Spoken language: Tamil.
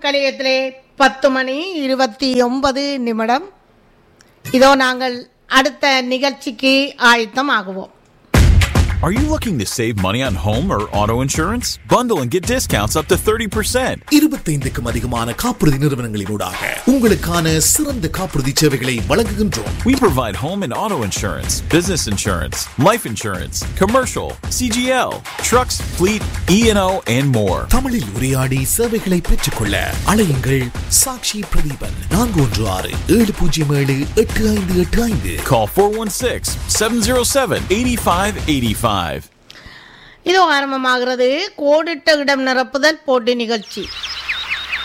கலியத்திலே பத்து மணி இருபத்தி ஒன்பது நிமிடம் இதோ நாங்கள் அடுத்த நிகழ்ச்சிக்கு ஆயத்தம் ஆகுவோம் Are you looking to save money on home or auto insurance? Bundle and get discounts up to 30%. இருபத்தைந்துக்கும் அதிகமான காப்புறுதி நிறுவனங்களினூடாக உங்களுக்கான சிறந்த காப்புறுதி சேவைகளை வழங்குகின்றோம் We provide home and auto insurance, business insurance, life insurance, commercial, CGL, trucks, fleet, E&O, and more. தமிழில் உரையாடி சேவைகளை பெற்றுக்கொள்ள அழையுங்கள் சாக்ஷி பிரதீபன் நான்கு ஒன்று ஆறு ஏழு பூஜ்ஜியம் ஏழு எட்டு ஐந்து எட்டு ஐந்து Call 416-707-8585. இதோ ஆரம்பமாகிறது கோடிட்ட இடம் நிரப்புதல் போட்டி நிகழ்ச்சி